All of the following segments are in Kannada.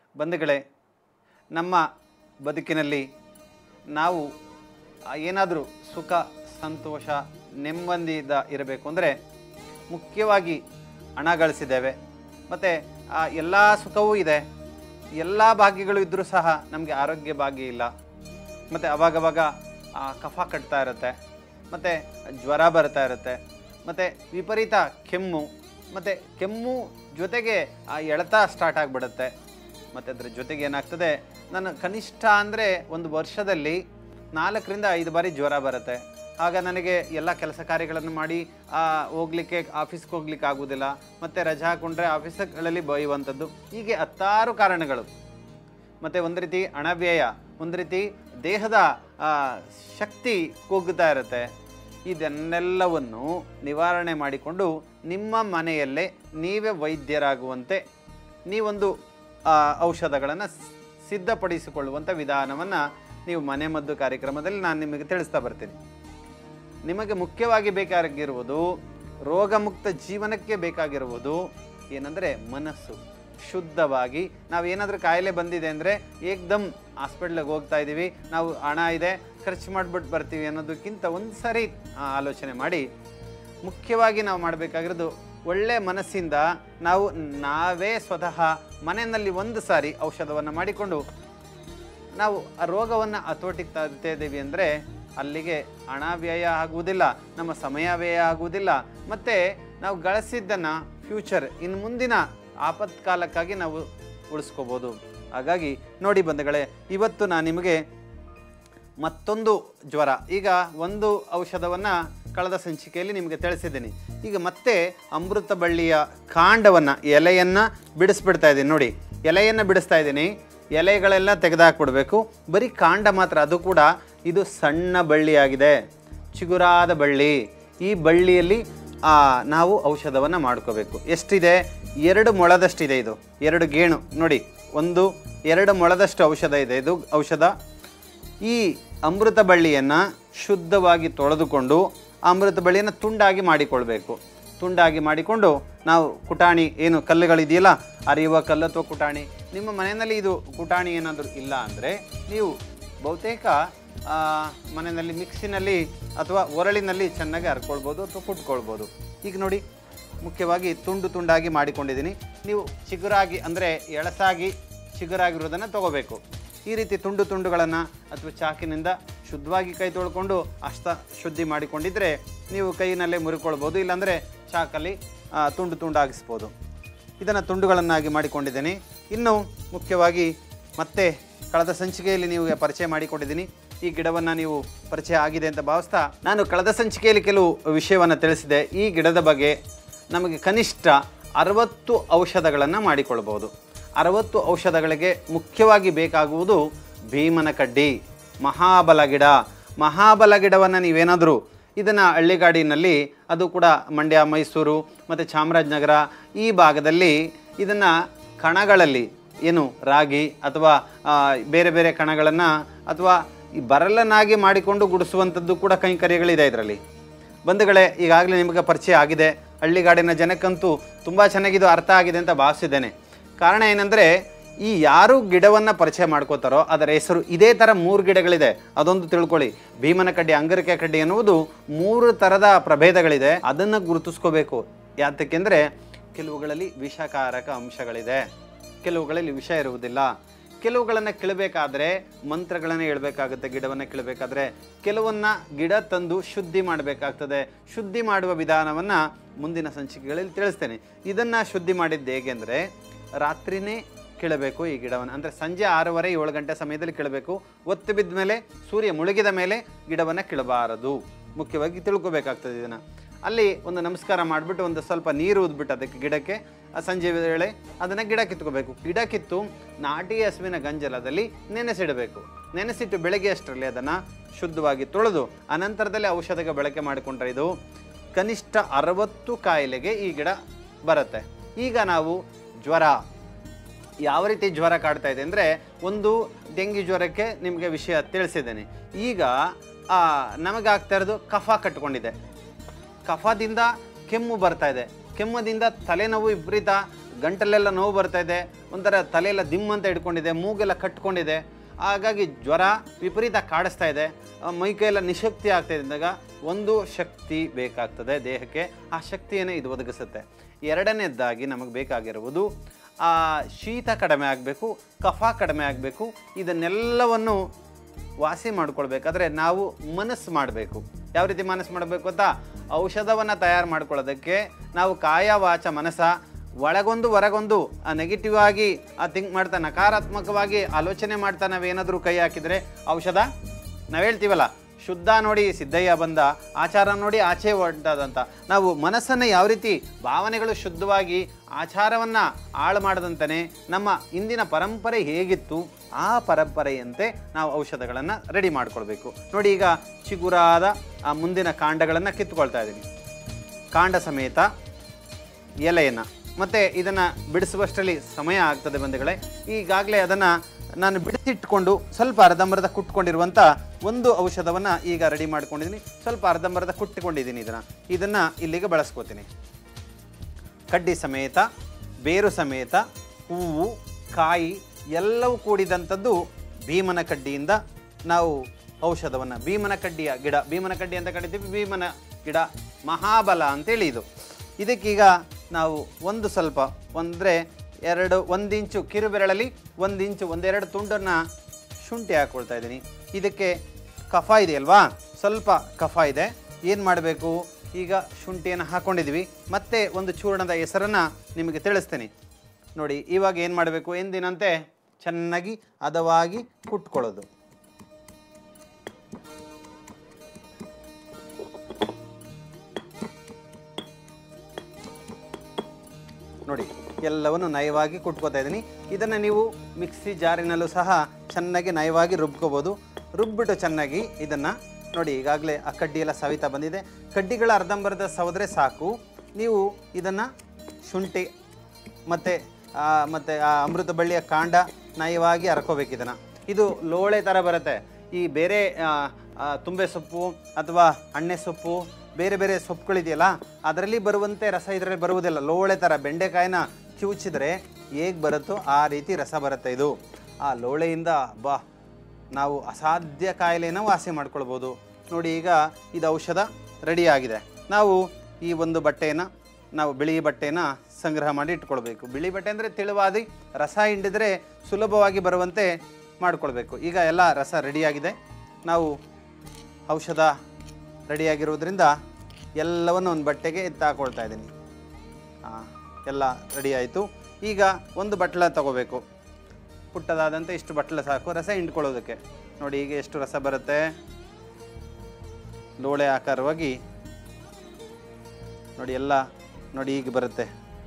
ಬಂಧುಗಳೇ ನಮ್ಮ ಬದುಕಿನಲ್ಲಿ ನಾವು ಏನಾದರೂ ಸುಖ ಸಂತೋಷ ನೆಮ್ಮದಿಯಿಂದ ಇರಬೇಕು ಅಂದರೆ ಮುಖ್ಯವಾಗಿ ಹಣ ಗಳಿಸಿದ್ದೇವೆ ಮತ್ತು ಎಲ್ಲ ಸುಖವೂ ಇದೆ ಎಲ್ಲ ಭಾಗ್ಯಗಳು ಇದ್ದರೂ ಸಹ ನಮಗೆ ಆರೋಗ್ಯ ಭಾಗ್ಯ ಇಲ್ಲ ಮತ್ತು ಅವಾಗವಾಗ ಆ, ಕಫ ಕಟ್ತಾ ಇರುತ್ತೆ ಮತ್ತು ಜ್ವರ ಬರ್ತಾ ಇರುತ್ತೆ ಮತ್ತು ವಿಪರೀತ ಕೆಮ್ಮು ಮತ್ತು ಕೆಮ್ಮು ಜೊತೆಗೆ ಆ ಎಳೆತ ಸ್ಟಾರ್ಟ್ ಆಗಿಬಿಡುತ್ತೆ ಮತ್ತು ಅದ್ರ ಜೊತೆಗೆ ಏನಾಗ್ತದೆ ನಾನು ಕನಿಷ್ಠ ಅಂದರೆ ಒಂದು ವರ್ಷದಲ್ಲಿ ನಾಲ್ಕರಿಂದ ಐದು ಬಾರಿ ಜ್ವರ ಬರುತ್ತೆ ಆಗ ನನಗೆ ಎಲ್ಲ ಕೆಲಸ ಕಾರ್ಯಗಳನ್ನು ಮಾಡಿ ಆ, ಹೋಗ್ಲಿಕ್ಕೆ ಆಫೀಸ್ಗೆ ಹೋಗ್ಲಿಕ್ಕೆ ಆಗೋದಿಲ್ಲ ಮತ್ತು ರಜೆ ಹಾಕೊಂಡ್ರೆ ಆಫೀಸ್ಗಳಲ್ಲಿ ಬೈಯುವಂಥದ್ದು ಹೀಗೆ ಹತ್ತಾರು ಕಾರಣಗಳು ಮತ್ತು ಒಂದು ರೀತಿ ಹಣವ್ಯಯ ಒಂದು ರೀತಿ ದೇಹದ ಆ, ಶಕ್ತಿ ಕುಗ್ಗುತ್ತಾ ಇರುತ್ತೆ ಇದನ್ನೆಲ್ಲವನ್ನು ನಿವಾರಣೆ ಮಾಡಿಕೊಂಡು ನಿಮ್ಮ ಮನೆಯಲ್ಲೇ ನೀವೇ ವೈದ್ಯರಾಗುವಂತೆ ನೀವೊಂದು ಔಷಧಗಳನ್ನು ಸಿದ್ಧಪಡಿಸಿಕೊಳ್ಳುವಂಥ ವಿಧಾನವನ್ನು ನೀವು ಮನೆ ಮದ್ದು ಕಾರ್ಯಕ್ರಮದಲ್ಲಿ ನಾನು ನಿಮಗೆ ತಿಳಿಸ್ತಾ ಬರ್ತೀನಿ ನಿಮಗೆ ಮುಖ್ಯವಾಗಿ ಬೇಕಾಗಿರುವುದು ರೋಗಮುಕ್ತ ಜೀವನಕ್ಕೆ ಬೇಕಾಗಿರುವುದು ಏನಂದರೆ ಮನಸ್ಸು ಶುದ್ಧವಾಗಿ ನಾವು ಏನಾದರೂ ಕಾಯಿಲೆ ಬಂದಿದೆ ಅಂದರೆ ಏಕ್ದಮ್ ಹಾಸ್ಪಿಟ್ಲಿಗೆ ಹೋಗ್ತಾ ಇದ್ದೀವಿ ನಾವು ಹಣ ಇದೆ ಖರ್ಚು ಮಾಡಿಬಿಟ್ಟು ಬರ್ತೀವಿ ಅನ್ನೋದಕ್ಕಿಂತ ಒಂದು ಸಾರಿ ಆ, ಆಲೋಚನೆ ಮಾಡಿ ಮುಖ್ಯವಾಗಿ ನಾವು ಮಾಡಬೇಕಾಗಿರೋದು ಒಳ್ಳೆ ಮನಸ್ಸಿಂದ ನಾವು ನಾವೇ ಸ್ವತಃ ಮನೆಯಲ್ಲಿ ಒಂದು ಸಾರಿ ಔಷಧವನ್ನು ಮಾಡಿಕೊಂಡು ನಾವು ಆ ರೋಗವನ್ನು ಹತೋಟಿಗೆ ತರ್ತಾ ಇದ್ದೀವಿ ಅಂದರೆ ಅಲ್ಲಿಗೆ ಹಣ ವ್ಯಯ ಆಗುವುದಿಲ್ಲ ನಮ್ಮ ಸಮಯ ವ್ಯಯ ಆಗುವುದಿಲ್ಲ ಮತ್ತು ನಾವು ಗಳಿಸಿದ್ದನ್ನು ಫ್ಯೂಚರ್ ಇನ್ನು ಮುಂದಿನ ಆಪತ್ಕಾಲಕ್ಕಾಗಿ ನಾವು ಉಳಿಸ್ಕೋಬೋದು ಹಾಗಾಗಿ ನೋಡಿ ಬಂಧುಗಳೇ ಇವತ್ತು ನಾನು ನಿಮಗೆ ಮತ್ತೊಂದು ಜ್ವರ ಈಗ ಒಂದು ಔಷಧವನ್ನು ಕಳೆದ ಸಂಚಿಕೆಯಲ್ಲಿ ನಿಮಗೆ ತಿಳಿಸಿದ್ದೀನಿ ಈಗ ಮತ್ತೆ ಅಮೃತ ಬಳ್ಳಿಯ ಕಾಂಡವನ್ನು ಎಲೆಯನ್ನು ಬಿಡಿಸ್ಬಿಡ್ತಾ ಇದ್ದೀನಿ ನೋಡಿ ಎಲೆಯನ್ನು ಬಿಡಿಸ್ತಾ ಇದ್ದೀನಿ ಎಲೆಗಳೆಲ್ಲ ತೆಗೆದುಹಾಕ್ಬಿಡ್ಬೇಕು ಬರೀ ಕಾಂಡ ಮಾತ್ರ ಅದು ಕೂಡ ಇದು ಸಣ್ಣ ಬಳ್ಳಿಯಾಗಿದೆ ಚಿಗುರಾದ ಬಳ್ಳಿ ಈ ಬಳ್ಳಿಯಲ್ಲಿ ಆ, ನಾವು ಔಷಧವನ್ನು ಮಾಡ್ಕೋಬೇಕು ಎಷ್ಟಿದೆ ಎರಡು ಮೊಳದಷ್ಟಿದೆ ಇದು ಎರಡು ಗೇಣು ನೋಡಿ ಒಂದು ಎರಡು ಮೊಳದಷ್ಟು ಔಷಧ ಇದೆ ಇದು ಔಷಧ ಈ ಅಮೃತ ಬಳ್ಳಿಯನ್ನು ಶುದ್ಧವಾಗಿ ತೊಳೆದುಕೊಂಡು ಆ ಅಮೃತ ಬಳ್ಳಿಯನ್ನು ತುಂಡಾಗಿ ಮಾಡಿಕೊಳ್ಬೇಕು ತುಂಡಾಗಿ ಮಾಡಿಕೊಂಡು ನಾವು ಕುಟಾಣಿ ಏನು ಕಲ್ಲುಗಳಿದೆಯಲ್ಲ ಅರಿಯುವ ಕಲ್ಲು ಅಥವಾ ಕುಟಾಣಿ ನಿಮ್ಮ ಮನೆಯಲ್ಲಿ ಇದು ಕುಟಾಣಿ ಏನಾದರೂ ಇಲ್ಲ ಅಂದರೆ ನೀವು ಬಹುತೇಕ ಆ, ಮನೆಯಲ್ಲಿ ಮಿಕ್ಸಿನಲ್ಲಿ ಅಥವಾ ಒರಳಿನಲ್ಲಿ ಚೆನ್ನಾಗಿ ಹರ್ಕೊಳ್ಬೋದು ಅಥವಾ ಕುಟ್ಕೊಳ್ಬೋದು ಈಗ ನೋಡಿ ಮುಖ್ಯವಾಗಿ ತುಂಡು ತುಂಡಾಗಿ ಮಾಡಿಕೊಂಡಿದ್ದೀನಿ ನೀವು ಚಿಗುರಾಗಿ ಅಂದರೆ ಎಳಸಾಗಿ ಚಿಗುರಾಗಿರೋದನ್ನು ತಗೋಬೇಕು ಈ ರೀತಿ ತುಂಡು ತುಂಡುಗಳನ್ನು ಅಥವಾ ಚಾಕಿನಿಂದ ಶುದ್ಧವಾಗಿ ಕೈ ತೊಳ್ಕೊಂಡು ಅಷ್ಟ ಶುದ್ಧಿ ಮಾಡಿಕೊಂಡಿದ್ದರೆ ನೀವು ಕೈನಲ್ಲೇ ಮುರಿಕೊಳ್ಬೋದು ಇಲ್ಲಾಂದರೆ ಚಾಕಲ್ಲಿ ಆ, ತುಂಡು ತುಂಡಾಗಿಸ್ಬೋದು ಇದನ್ನು ತುಂಡುಗಳನ್ನಾಗಿ ಮಾಡಿಕೊಂಡಿದ್ದೀನಿ ಇನ್ನು ಮುಖ್ಯವಾಗಿ ಮತ್ತೆ ಕಳೆದ ಸಂಚಿಕೆಯಲ್ಲಿ ನೀವು ಪರಿಚಯ ಮಾಡಿಕೊಂಡಿದ್ದೀನಿ ಈ ಗಿಡವನ್ನು ನೀವು ಪರಿಚಯ ಆಗಿದೆ ಅಂತ ಭಾವಿಸ್ತಾ ನಾನು ಕಳೆದ ಸಂಚಿಕೆಯಲ್ಲಿ ಕೆಲವು ವಿಷಯವನ್ನು ತಿಳಿಸಿದೆ ಈ ಗಿಡದ ಬಗ್ಗೆ ನಮಗೆ ಕನಿಷ್ಠ ಅರವತ್ತು ಔಷಧಗಳನ್ನು ಮಾಡಿಕೊಳ್ಬೋದು ಅರವತ್ತು ಔಷಧಗಳಿಗೆ ಮುಖ್ಯವಾಗಿ ಬೇಕಾಗುವುದು ಭೀಮನ ಕಡ್ಡಿ ಮಹಾಬಲ ಗಿಡ ಮಹಾಬಲ ಗಿಡವನ್ನು ನೀವೇನಾದರೂ ಇದನ್ನು ಹಳ್ಳಿಗಾಡಿನಲ್ಲಿ ಅದು ಕೂಡ ಮಂಡ್ಯ ಮೈಸೂರು ಮತ್ತು ಚಾಮರಾಜನಗರ ಈ ಭಾಗದಲ್ಲಿ ಇದನ್ನು ಕಣಗಳಲ್ಲಿ ಏನು ರಾಗಿ ಅಥವಾ ಆ, ಬೇರೆ ಬೇರೆ ಕಣಗಳನ್ನು ಅಥವಾ ಈ ಬರಲನ್ನಾಗಿ ಮಾಡಿಕೊಂಡು ಗುಡಿಸುವಂಥದ್ದು ಕೂಡ ಕೈಂಕರ್ಯಗಳಿದೆ ಇದರಲ್ಲಿ ಬಂಧುಗಳೇ ಈಗಾಗಲೇ ನಿಮಗೆ ಪರಿಚಯ ಆಗಿದೆ ಹಳ್ಳಿಗಾಡಿನ ಜನಕ್ಕಂತೂ ತುಂಬ ಚೆನ್ನಾಗಿದು ಅರ್ಥ ಆಗಿದೆ ಅಂತ ಭಾವಿಸಿದ್ದೇನೆ ಕಾರಣ ಏನಂದರೆ ಈ ಯಾರು ಗಿಡವನ್ನು ಪರಿಚಯ ಮಾಡ್ಕೋತಾರೋ ಅದರ ಹೆಸರು ಇದೇ ಥರ ಮೂರು ಗಿಡಗಳಿದೆ ಅದೊಂದು ತಿಳ್ಕೊಳ್ಳಿ ಭೀಮನ ಕಡ್ಡಿ ಅಂಗರಿಕೆ ಕಡ್ಡಿ ಎನ್ನುವುದು ಮೂರು ಥರದ ಪ್ರಭೇದಗಳಿದೆ ಅದನ್ನು ಗುರುತಿಸ್ಕೋಬೇಕು ಯಾತಕ್ಕೆಂದರೆ ಕೆಲವುಗಳಲ್ಲಿ ವಿಷಕಾರಕ ಅಂಶಗಳಿದೆ ಕೆಲವುಗಳಲ್ಲಿ ವಿಷ ಇರುವುದಿಲ್ಲ ಕೆಲವುಗಳನ್ನು ಕೀಳಬೇಕಾದ್ರೆ ಮಂತ್ರಗಳನ್ನು ಹೇಳ್ಬೇಕಾಗುತ್ತೆ ಗಿಡವನ್ನು ಕೀಳಬೇಕಾದ್ರೆ ಕೆಲವನ್ನ ಗಿಡ ತಂದು ಶುದ್ಧಿ ಮಾಡಬೇಕಾಗ್ತದೆ ಶುದ್ಧಿ ಮಾಡುವ ವಿಧಾನವನ್ನು ಮುಂದಿನ ಸಂಚಿಕೆಗಳಲ್ಲಿ ತಿಳಿಸ್ತೇನೆ ಇದನ್ನು ಶುದ್ಧಿ ಮಾಡಿದ್ದು ಹೇಗೆ ಅಂದರೆ ರಾತ್ರಿನೇ ಕೀಳಬೇಕು ಈ ಗಿಡವನ್ನು ಅಂದರೆ ಸಂಜೆ ಆರೂವರೆ ಏಳು ಗಂಟೆ ಸಮಯದಲ್ಲಿ ಕೀಳಬೇಕು ಒತ್ತು ಬಿದ್ದ ಮೇಲೆ ಸೂರ್ಯ ಮುಳುಗಿದ ಮೇಲೆ ಗಿಡವನ್ನು ಕೀಳಬಾರದು ಮುಖ್ಯವಾಗಿ ತಿಳ್ಕೊಬೇಕಾಗ್ತದೆ ಇದನ್ನು ಅಲ್ಲಿ ಒಂದು ನಮಸ್ಕಾರ ಮಾಡಿಬಿಟ್ಟು ಒಂದು ಸ್ವಲ್ಪ ನೀರು ಉದ್ಬಿಟ್ಟು ಅದಕ್ಕೆ ಗಿಡಕ್ಕೆ ಆ ಸಂಜೆ ವೇಳೆ ಅದನ್ನು ಗಿಡ ಕಿತ್ಕೋಬೇಕು ಗಿಡ ಕಿತ್ತು ನಾಟಿ ಹಸುವಿನ ಗಂಜಲದಲ್ಲಿ ನೆನೆಸಿಡಬೇಕು ನೆನೆಸಿಟ್ಟು ಬೆಳಗ್ಗೆ ಅಷ್ಟರಲ್ಲಿ ಅದನ್ನು ಶುದ್ಧವಾಗಿ ತೊಳೆದು ಅನಂತರದಲ್ಲಿ ಔಷಧಿಗೆ ಬಳಕೆ ಮಾಡಿಕೊಂಡ್ರೆ ಇದು ಕನಿಷ್ಠ ಅರವತ್ತು ಕಾಯಿಲೆಗೆ ಈ ಗಿಡ ಬರುತ್ತೆ ಈಗ ನಾವು ಜ್ವರ ಯಾವ ರೀತಿ ಜ್ವರ ಕಾಡ್ತಾ ಇದೆ ಅಂದರೆ ಒಂದು ಡೆಂಗಿ ಜ್ವರಕ್ಕೆ ನಿಮಗೆ ವಿಷಯ ತಿಳಿಸಿದ್ದೇನೆ ಈಗ ಆ, ನಮಗಾಗ್ತಾ ಇರೋದು ಕಫ ಕಟ್ಕೊಂಡಿದೆ ಕಫದಿಂದ ಕೆಮ್ಮು ಬರ್ತಾ ಇದೆ ಕೆಮ್ಮದಿಂದ ತಲೆನೋವು ವಿಪರೀತ ಗಂಟಲೆಲ್ಲ ನೋವು ಬರ್ತಾ ಇದೆ ಒಂಥರ ತಲೆಯೆಲ್ಲ ದಿಮ್ ಅಂತ ಹಿಡ್ಕೊಂಡಿದೆ ಮೂಗೆಲ್ಲ ಕಟ್ಕೊಂಡಿದೆ ಹಾಗಾಗಿ ಜ್ವರ ವಿಪರೀತ ಕಾಡಿಸ್ತಾ ಇದೆ ಆ, ಮೈಕೈಯೆಲ್ಲ ನಿಶಕ್ತಿ ಆಗ್ತಾ ಇದ್ದಾಗ ಒಂದು ಶಕ್ತಿ ಬೇಕಾಗ್ತದೆ ದೇಹಕ್ಕೆ ಆ ಶಕ್ತಿಯನ್ನೇ ಇದು ಒದಗಿಸುತ್ತೆ ಎರಡನೇದಾಗಿ ನಮಗೆ ಬೇಕಾಗಿರುವುದು ಆ ಶೀತ ಕಡಿಮೆ ಆಗಬೇಕು ಕಫ ಕಡಿಮೆ ಆಗಬೇಕು ಇದನ್ನೆಲ್ಲವನ್ನು ವಾಸಿ ಮಾಡ್ಕೊಳ್ಬೇಕಾದ್ರೆ ನಾವು ಮನಸ್ಸು ಮಾಡಬೇಕು ಯಾವ ರೀತಿ ಮನಸ್ಸು ಮಾಡಬೇಕು ಅಂತ ಔಷಧವನ್ನು ತಯಾರು ಮಾಡ್ಕೊಳ್ಳೋದಕ್ಕೆ ನಾವು ಕಾಯ ವಾಚ ಮನಸ್ಸ ಒಳಗೊಂದು ಹೊರಗೊಂದು ಆ ನೆಗೆಟಿವ್ ಆಗಿ ಆ ಥಿಂಕ್ ಮಾಡ್ತಾ ನಕಾರಾತ್ಮಕವಾಗಿ ಆಲೋಚನೆ ಮಾಡ್ತಾ ನಾವೇನಾದರೂ ಕೈ ಹಾಕಿದರೆ ಔಷಧ ನಾವು ಹೇಳ್ತೀವಲ್ಲ ಶುದ್ಧ ನೋಡಿ ಸಿದ್ದಯ್ಯ ಬಂದ ಆಚಾರ ನೋಡಿ ಆಚೆ ಹೊಂಟದಂತ ನಾವು ಮನಸ್ಸನ್ನು ಯಾವ ರೀತಿ ಭಾವನೆಗಳು ಶುದ್ಧವಾಗಿ ಆಚಾರವನ್ನು ಹಾಳು ಮಾಡದಂತನೇ ನಮ್ಮ ಇಂದಿನ ಪರಂಪರೆ ಹೇಗಿತ್ತು ಆ ಪರಂಪರೆಯಂತೆ ನಾವು ಔಷಧಗಳನ್ನು ರೆಡಿ ಮಾಡ್ಕೊಳ್ಬೇಕು ನೋಡಿ ಈಗ ಚಿಗುರಾದ ಆ ಮುಂದಿನ ಕಾಂಡಗಳನ್ನು ಕಿತ್ಕೊಳ್ತಾ ಇದ್ದೀನಿ ಕಾಂಡ ಸಮೇತ ಎಲೆಯನ್ನು ಮತ್ತು ಇದನ್ನು ಬಿಡಿಸುವಷ್ಟರಲ್ಲಿ ಸಮಯ ಆಗ್ತದೆ ಬಂಧುಗಳೇ ಈಗಾಗಲೇ ಅದನ್ನು ನಾನು ಬಿಡಿಸಿಟ್ಕೊಂಡು ಸ್ವಲ್ಪ ಅರ್ಧಂಬರ್ಧ ಕುಟ್ಕೊಂಡಿರುವಂಥ ಒಂದು ಔಷಧವನ್ನು ಈಗ ರೆಡಿ ಮಾಡ್ಕೊಂಡಿದ್ದೀನಿ ಸ್ವಲ್ಪ ಅರ್ಧಂಬರ್ಧ ಕುಟ್ಟಿಕೊಂಡಿದ್ದೀನಿ ಇದನ್ನು ಇದನ್ನು ಇಲ್ಲಿಗೆ ಬಳಸ್ಕೋತೀನಿ ಕಡ್ಡಿ ಸಮೇತ ಬೇರು ಸಮೇತ ಹೂವು ಕಾಯಿ ಎಲ್ಲವೂ ಕೂಡಿದಂಥದ್ದು ಭೀಮನ ಕಡ್ಡಿಯಿಂದ ನಾವು ಔಷಧವನ್ನು ಭೀಮನ ಕಡ್ಡಿಯ ಗಿಡ ಭೀಮನ ಕಡ್ಡಿ ಅಂತ ಕರಿತೀವಿ ಭೀಮನ ಗಿಡ ಮಹಾಬಲ ಅಂತೇಳಿ ಇದು ಇದಕ್ಕೀಗ ನಾವು ಒಂದು ಸ್ವಲ್ಪ ಅಂದರೆ ಎರಡು ಒಂದು ಇಂಚು ಕಿರುಬೆರಳಲ್ಲಿ ಒಂದು ಇಂಚು ಒಂದೆರಡು ತುಂಡನ್ನು ಶುಂಠಿ ಹಾಕ್ಕೊಳ್ತಾ ಇದ್ದೀನಿ ಇದಕ್ಕೆ ಕಫ ಇದೆಯಲ್ವಾ ಸ್ವಲ್ಪ ಕಫ ಇದೆ ಏನು ಮಾಡಬೇಕು ಈಗ ಶುಂಠಿಯನ್ನು ಹಾಕ್ಕೊಂಡಿದ್ದೀವಿ ಮತ್ತೆ ಒಂದು ಚೂರ್ಣದ ಹೆಸರನ್ನು ನಿಮಗೆ ತಿಳಿಸ್ತೇನೆ ನೋಡಿ ಇವಾಗ ಏನು ಮಾಡಬೇಕು ಎಂದಿನಂತೆ ಚೆನ್ನಾಗಿ ಹದವಾಗಿ ಕುಟ್ಕೊಳ್ಳೋದು ನೋಡಿ ಎಲ್ಲವನ್ನು ನಯವಾಗಿ ಕುಟ್ಕೋತಾ ಇದ್ದೀನಿ ಇದನ್ನು ನೀವು ಮಿಕ್ಸಿ ಜಾರಿನಲ್ಲೂ ಸಹ ಚೆನ್ನಾಗಿ ನಯವಾಗಿ ರುಬ್ಕೋಬೋದು ರುಬ್ಬಿಟ್ಟು ಚೆನ್ನಾಗಿ ಇದನ್ನು ನೋಡಿ ಈಗಾಗಲೇ ಆ ಕಡ್ಡಿ ಎಲ್ಲ ಸವಿತಾ ಬಂದಿದೆ ಕಡ್ಡಿಗಳ ಅರ್ಧಂಬರ್ಧ ಸವದ್ರೆ ಸಾಕು ನೀವು ಇದನ್ನು ಶುಂಠಿ ಮತ್ತು ಮತ್ತು ಆ ಅಮೃತ ಬಳ್ಳಿಯ ಕಾಂಡ ನಯವಾಗಿ ಹರ್ಕೋಬೇಕು ಇದನ್ನು ಇದು ಲೋಳೆ ಥರ ಬರುತ್ತೆ ಈ ಬೇರೆ ಆ, ಆ, ತುಂಬೆ ಸೊಪ್ಪು ಅಥವಾ ಅಣ್ಣೆ ಸೊಪ್ಪು ಬೇರೆ ಬೇರೆ ಸೊಪ್ಪುಗಳಿದೆಯಲ್ಲ ಅದರಲ್ಲಿ ಬರುವಂತೆ ರಸ ಇದರಲ್ಲಿ ಬರುವುದಿಲ್ಲ ಲೋಳೆ ಥರ ಬೆಂಡೆಕಾಯಿನ ಕಿವುಚಿದ್ರೆ ಹೇಗೆ ಬರುತ್ತೋ ಆ ರೀತಿ ರಸ ಬರುತ್ತೆ ಇದು ಆ ಲೋಳೆಯಿಂದ ಬಾ ನಾವು ಅಸಾಧ್ಯ ಕಾಯಿಲೆನ ವಾಸಿ ಮಾಡ್ಕೊಳ್ಬೋದು ನೋಡಿ ಈಗ ಇದು ಔಷಧ ರೆಡಿ ಆಗಿದೆ ನಾವು ಈ ಒಂದು ಬಟ್ಟೆಯನ್ನು ನಾವು ಬಿಳಿ ಬಟ್ಟೆನ ಸಂಗ್ರಹ ಮಾಡಿ ಇಟ್ಕೊಳ್ಬೇಕು ಬಿಳಿ ಬಟ್ಟೆ ಅಂದರೆ ತೆಳುವಾದಿ ರಸ ಹಿಂಡಿದರೆ ಸುಲಭವಾಗಿ ಬರುವಂತೆ ಮಾಡ್ಕೊಳ್ಬೇಕು ಈಗ ಎಲ್ಲ ರಸ ರೆಡಿಯಾಗಿದೆ ನಾವು ಔಷಧ ರೆಡಿಯಾಗಿರೋದ್ರಿಂದ ಎಲ್ಲವನ್ನು ಒಂದು ಬಟ್ಟೆಗೆ ಎತ್ತಾಕೊಳ್ತಾ ಇದ್ದೀನಿ ಹಾಂ ಎಲ್ಲ ರೆಡಿ ಆಯಿತು ಈಗ ಒಂದು ಬಟ್ಲ ತಗೋಬೇಕು ಪುಟ್ಟದಾದಂತೆ ಇಷ್ಟು ಬಟ್ಲ ಸಾಕು ರಸ ಹಿಂಡ್ಕೊಳ್ಳೋದಕ್ಕೆ ನೋಡಿ ಈಗ ಎಷ್ಟು ರಸ ಬರುತ್ತೆ ಲೋಳೆ ಆಕಾರವಾಗಿ ನೋಡಿ ಎಲ್ಲ ನೋಡಿ ಈಗ ಬರುತ್ತೆ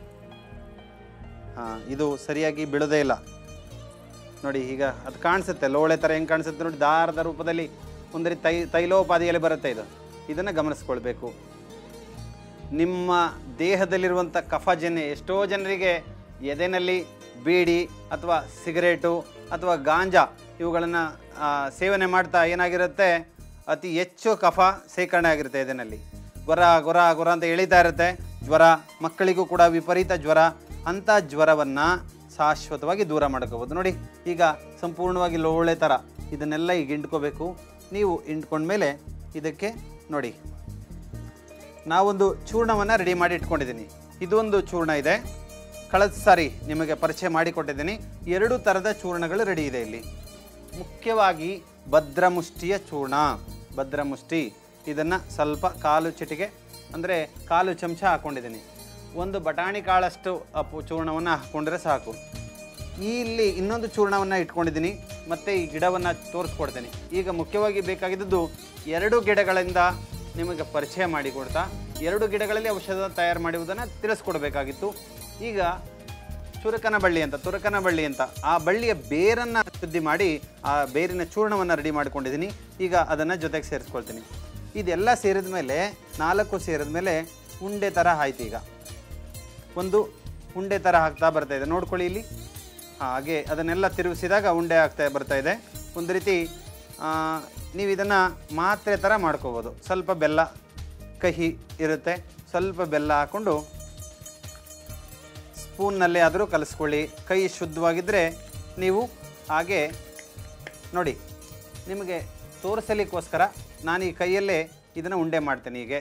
ಹಾಂ ಇದು ಸರಿಯಾಗಿ ಬೀಳೋದೇ ಇಲ್ಲ ನೋಡಿ ಈಗ ಅದು ಕಾಣಿಸುತ್ತೆ ಲೋಳೆ ಥರ ಹೆಂಗೆ ಕಾಣಿಸುತ್ತೆ ನೋಡಿ ದಾರದ ರೂಪದಲ್ಲಿ ಒಂದು ರೀತಿ ತೈ ತೈಲೋಪಾದಿಯಲ್ಲಿ ಬರುತ್ತೆ ಇದು ಇದನ್ನು ಗಮನಿಸ್ಕೊಳ್ಬೇಕು ನಿಮ್ಮ ದೇಹದಲ್ಲಿರುವಂಥ ಕಫಜನ್ಯ ಎಷ್ಟೋ ಜನರಿಗೆ ಎದೆನಲ್ಲಿ ಬೀಡಿ ಅಥವಾ ಸಿಗರೇಟು ಅಥವಾ ಗಾಂಜಾ ಇವುಗಳನ್ನು ಸೇವನೆ ಮಾಡ್ತಾ ಏನಾಗಿರುತ್ತೆ ಅತಿ ಹೆಚ್ಚು ಕಫ ಸೇಕರಣೆ ಆಗಿರುತ್ತೆ ಎದೆನಲ್ಲಿ ಗೊರ ಗೊರ ಗೊರ ಅಂತ ಎಳಿತಾ ಇರುತ್ತೆ ಜ್ವರ ಮಕ್ಕಳಿಗೂ ಕೂಡ ವಿಪರೀತ ಜ್ವರ ಅಂಥ ಜ್ವರವನ್ನು ಶಾಶ್ವತವಾಗಿ ದೂರ ಮಾಡ್ಕೋಬೋದು ನೋಡಿ ಈಗ ಸಂಪೂರ್ಣವಾಗಿ ಲೋಳೆ ಥರ ಇದನ್ನೆಲ್ಲ ಈಗ ಹಿಂಡ್ಕೋಬೇಕು ನೀವು ಹಿಂಡ್ಕೊಂಡ್ಮೇಲೆ ಇದಕ್ಕೆ ನೋಡಿ ನಾವೊಂದು ಚೂರ್ಣವನ್ನು ರೆಡಿ ಮಾಡಿ ಇಟ್ಕೊಂಡಿದ್ದೀನಿ ಇದೊಂದು ಚೂರ್ಣ ಇದೆ ಕಳೆದ ಸಾರಿ ನಿಮಗೆ ಪರಿಚಯ ಮಾಡಿಕೊಟ್ಟಿದ್ದೀನಿ ಎರಡು ಥರದ ಚೂರ್ಣಗಳು ರೆಡಿ ಇದೆ ಇಲ್ಲಿ ಮುಖ್ಯವಾಗಿ ಭದ್ರಮುಷ್ಟಿಯ ಚೂರ್ಣ ಭದ್ರಮುಷ್ಟಿ ಇದನ್ನು ಸ್ವಲ್ಪ ಕಾಲು ಚಿಟಿಕೆ ಅಂದರೆ ಕಾಲು ಚಮಚ ಹಾಕ್ಕೊಂಡಿದ್ದೀನಿ ಒಂದು ಬಟಾಣಿ ಕಾಳಷ್ಟು ಅಪ್ಪು ಚೂರ್ಣವನ್ನು ಹಾಕ್ಕೊಂಡ್ರೆ ಸಾಕು ಈ ಇಲ್ಲಿ ಇನ್ನೊಂದು ಚೂರ್ಣವನ್ನು ಇಟ್ಕೊಂಡಿದ್ದೀನಿ ಮತ್ತು ಈ ಗಿಡವನ್ನು ತೋರಿಸ್ಕೊಡ್ತೀನಿ ಈಗ ಮುಖ್ಯವಾಗಿ ಬೇಕಾಗಿದ್ದದ್ದು ಎರಡು ಗಿಡಗಳಿಂದ ನಿಮಗೆ ಪರಿಚಯ ಮಾಡಿಕೊಡ್ತಾ ಎರಡು ಗಿಡಗಳಲ್ಲಿ ಔಷಧ ತಯಾರು ಮಾಡುವುದನ್ನು ತಿಳಿಸ್ಕೊಡ್ಬೇಕಾಗಿತ್ತು ಈಗ ಚುರುಕನ ಬಳ್ಳಿ ಅಂತ ತುರಕನ ಬಳ್ಳಿ ಅಂತ ಆ ಬಳ್ಳಿಯ ಬೇರನ್ನು ಶುದ್ಧಿ ಮಾಡಿ ಆ ಬೇರಿನ ಚೂರ್ಣವನ್ನು ರೆಡಿ ಮಾಡ್ಕೊಂಡಿದ್ದೀನಿ ಈಗ ಅದನ್ನು ಜೊತೆಗೆ ಸೇರಿಸ್ಕೊಳ್ತೀನಿ ಇದೆಲ್ಲ ಸೇರಿದ ಮೇಲೆ ನಾಲ್ಕು ಸೇರಿದ ಮೇಲೆ ಉಂಡೆ ಥರ ಆಯ್ತು ಈಗ ಒಂದು ಉಂಡೆ ಥರ ಹಾಕ್ತಾ ಬರ್ತಾ ಇದೆ ನೋಡ್ಕೊಳ್ಳಿ ಇಲ್ಲಿ ಹಾಗೆ ಅದನ್ನೆಲ್ಲ ತಿರುಗಿಸಿದಾಗ ಉಂಡೆ ಆಗ್ತಾ ಬರ್ತಾ ಇದೆ ಒಂದು ರೀತಿ ಆ, ನೀವು ಇದನ್ನು ಮಾತ್ರೆ ಥರ ಮಾಡ್ಕೋಬೋದು ಸ್ವಲ್ಪ ಬೆಲ್ಲ ಕಹಿ ಇರುತ್ತೆ ಸ್ವಲ್ಪ ಬೆಲ್ಲ ಹಾಕ್ಕೊಂಡು ಸ್ಪೂನ್ನಲ್ಲೇ ಆದರೂ ಕಲಿಸ್ಕೊಳ್ಳಿ ಕೈ ಶುದ್ಧವಾಗಿದ್ದರೆ ನೀವು ಹಾಗೆ ನೋಡಿ ನಿಮಗೆ ತೋರಿಸಲಿಕ್ಕೋಸ್ಕರ ನಾನು ಈ ಕೈಯಲ್ಲೇ ಇದನ್ನು ಉಂಡೆ ಮಾಡ್ತೇನೆ ಹೀಗೆ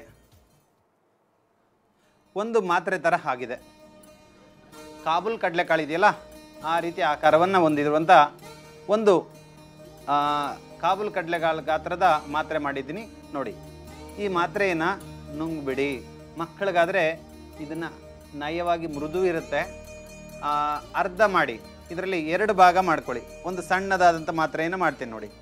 ಒಂದು ಮಾತ್ರೆ ಥರ ಆಗಿದೆ ಕಾಬೂಲ್ ಕಡಲೆಕಾಳು ಇದೆಯಲ್ಲ ಆ ರೀತಿ ಆಕಾರವನ್ನು ಹೊಂದಿರುವಂಥ ಒಂದು ಆ, ಕಾಬೂಲ್ ಕಡಲೆಕಾಳು ಗಾತ್ರದ ಮಾತ್ರೆ ಮಾಡಿದ್ದೀನಿ ನೋಡಿ ಈ ಮಾತ್ರೆಯನ್ನು ನುಂಗ್ಬಿಡಿ ಮಕ್ಕಳಿಗಾದರೆ ಇದನ್ನು ನಯವಾಗಿ ಮೃದು ಇರುತ್ತೆ ಆ, ಅರ್ಧ ಮಾಡಿ ಇದರಲ್ಲಿ ಎರಡು ಭಾಗ ಮಾಡ್ಕೊಳ್ಳಿ ಒಂದು ಸಣ್ಣದಾದಂಥ ಮಾತ್ರೆಯನ್ನು ಮಾಡ್ತೀನಿ ನೋಡಿ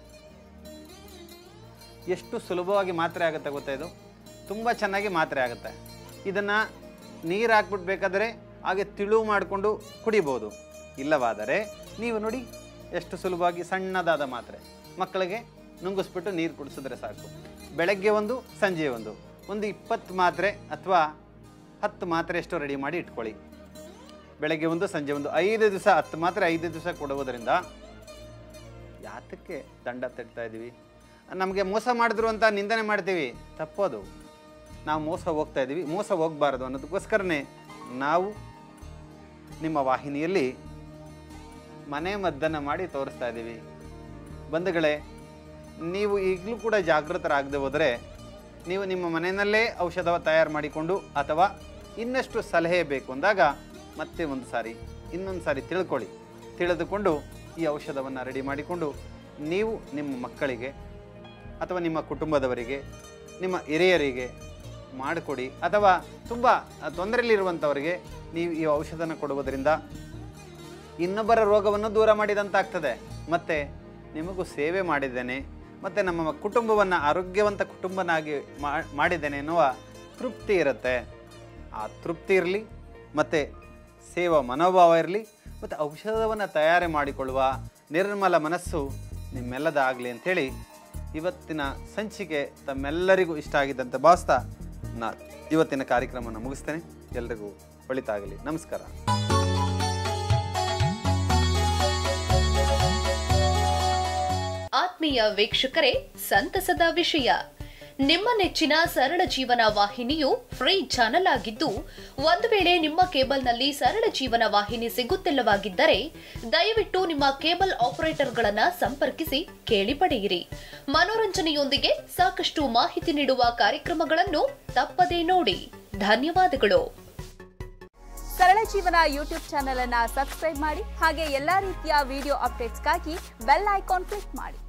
ಎಷ್ಟು ಸುಲಭವಾಗಿ ಮಾತ್ರೆ ಆಗುತ್ತೆ ಗೊತ್ತಾ ಇದು ತುಂಬ ಚೆನ್ನಾಗಿ ಮಾತ್ರೆ ಆಗುತ್ತೆ ಇದನ್ನು ನೀರು ಹಾಕ್ಬಿಟ್ಟು ಬೇಕಾದರೆ ಹಾಗೆ ತಿಳು ಮಾಡಿಕೊಂಡು ಕುಡಿಬೋದು ಇಲ್ಲವಾದರೆ ನೀವು ನೋಡಿ ಎಷ್ಟು ಸುಲಭವಾಗಿ ಸಣ್ಣದಾದ ಮಾತ್ರೆ ಮಕ್ಕಳಿಗೆ ನುಂಗಿಸ್ಬಿಟ್ಟು ನೀರು ಕುಡಿಸಿದ್ರೆ ಸಾಕು ಬೆಳಗ್ಗೆ ಒಂದು ಸಂಜೆ ಒಂದು ಒಂದು ಇಪ್ಪತ್ತು ಮಾತ್ರೆ ಅಥವಾ ಹತ್ತು ಮಾತ್ರೆ ಎಷ್ಟು ರೆಡಿ ಮಾಡಿ ಇಟ್ಕೊಳ್ಳಿ ಬೆಳಗ್ಗೆ ಒಂದು ಸಂಜೆ ಒಂದು ಐದು ದಿವಸ ಹತ್ತು ಮಾತ್ರೆ ಐದು ದಿವಸ ಕೊಡುವುದರಿಂದ ಯಾತಕ್ಕೆ ದಂಡ ತೆಗ್ತಾ ಇದ್ದೀವಿ ನಮಗೆ ಮೋಸ ಮಾಡಿದ್ರು ಅಂತ ನಿಂದನೆ ಮಾಡ್ತೀವಿ ತಪ್ಪೋದು ನಾವು ಮೋಸ ಹೋಗ್ತಾ ಇದ್ದೀವಿ ಮೋಸ ಹೋಗಬಾರ್ದು ಅನ್ನೋದಕ್ಕೋಸ್ಕರನೇ ನಾವು ನಿಮ್ಮ ವಾಹಿನಿಯಲ್ಲಿ ಮನೆ ಮದ್ದನ್ನು ಮಾಡಿ ತೋರಿಸ್ತಾ ಇದ್ದೀವಿ ಬಂಧುಗಳೇ ನೀವು ಈಗಲೂ ಕೂಡ ಜಾಗೃತರಾಗದೆ ಹೋದರೆ ನೀವು ನಿಮ್ಮ ಮನೆಯಲ್ಲೇ ಔಷಧ ತಯಾರು ಮಾಡಿಕೊಂಡು ಅಥವಾ ಇನ್ನಷ್ಟು ಸಲಹೆ ಬೇಕು ಅಂದಾಗ ಮತ್ತೆ ಒಂದು ಸಾರಿ ಇನ್ನೊಂದು ಸಾರಿ ತಿಳ್ಕೊಳ್ಳಿ ತಿಳಿದುಕೊಂಡು ಈ ಔಷಧವನ್ನು ರೆಡಿ ಮಾಡಿಕೊಂಡು ನೀವು ನಿಮ್ಮ ಮಕ್ಕಳಿಗೆ ಅಥವಾ ನಿಮ್ಮ ಕುಟುಂಬದವರಿಗೆ ನಿಮ್ಮ ಹಿರಿಯರಿಗೆ ಮಾಡಿಕೊಡಿ ಅಥವಾ ತುಂಬ ತೊಂದರೆಯಲ್ಲಿರುವಂಥವರಿಗೆ ನೀವು ಈ ಔಷಧನ ಕೊಡುವುದರಿಂದ ಇನ್ನೊಬ್ಬರ ರೋಗವನ್ನು ದೂರ ಮಾಡಿದಂತಾಗ್ತದೆ ಮತ್ತು ನಿಮಗೂ ಸೇವೆ ಮಾಡಿದ್ದೇನೆ ಮತ್ತು ನಮ್ಮ ಕುಟುಂಬವನ್ನು ಆರೋಗ್ಯವಂತ ಕುಟುಂಬನಾಗಿ ಮಾ- ಮಾಡಿದ್ದೇನೆ ಎನ್ನುವ ತೃಪ್ತಿ ಇರುತ್ತೆ ಆ ತೃಪ್ತಿ ಇರಲಿ ಮತ್ತು ಸೇವಾ ಮನೋಭಾವ ಇರಲಿ ಮತ್ತು ಔಷಧವನ್ನು ತಯಾರಿ ಮಾಡಿಕೊಳ್ಳುವ ನಿರ್ಮಲ ಮನಸ್ಸು ನಿಮ್ಮೆಲ್ಲದ ಆಗಲಿ ಅಂಥೇಳಿ ಇವತ್ತಿನ ಸಂಚಿಕೆ ತಮ್ಮೆಲ್ಲರಿಗೂ ಇಷ್ಟ ಆಗಿದ್ದಂತ ಭಾವಿಸ್ತಾ ನಾ ಇವತ್ತಿನ ಕಾರ್ಯಕ್ರಮವನ್ನು ಮುಗಿಸ್ತೇನೆ ಎಲ್ರಿಗೂ ಒಳಿತಾಗಲಿ ನಮಸ್ಕಾರ ಆತ್ಮೀಯ ವೀಕ್ಷಕರೇ ಸಂತಸದ ವಿಷಯ ನಿಮ್ಮ ನೆಚ್ಚಿನ ಸರಳ ಜೀವನ ವಾಹಿನಿಯು ಫ್ರೀ ಚಾನೆಲ್ ಆಗಿದ್ದು ಒಂದು ವೇಳೆ ನಿಮ್ಮ ಕೇಬಲ್ನಲ್ಲಿ ಸರಳ ಜೀವನ ವಾಹಿನಿ ಸಿಗುತ್ತಿಲ್ಲವಾಗಿದ್ದರೆ ದಯವಿಟ್ಟು ನಿಮ್ಮ ಕೇಬಲ್ ಆಪರೇಟರ್ಗಳನ್ನ ಸಂಪರ್ಕಿಸಿ ಕೇಳಿ ಪಡೆಯಿರಿ ಮನೋರಂಜನೆಯೊಂದಿಗೆ ಸಾಕಷ್ಟು ಮಾಹಿತಿ ನೀಡುವ ಕಾರ್ಯಕ್ರಮಗಳನ್ನು ತಪ್ಪದೇ ನೋಡಿ ಧನ್ಯವಾದಗಳು ಸರಳ ಜೀವನ ಯೂಟ್ಯೂಬ್ ಚಾನೆಲ್ ಅನ್ನ ಸಬ್ಸ್ಕ್ರೈಬ್ ಮಾಡಿ ಹಾಗೆ ಎಲ್ಲಾ ರೀತಿಯ ವಿಡಿಯೋ ಅಪ್ಡೇಟ್ಸ್ಗಾಗಿ ಬೆಲ್ ಐಕಾನ್ ಕ್ಲಿಕ್ ಮಾಡಿ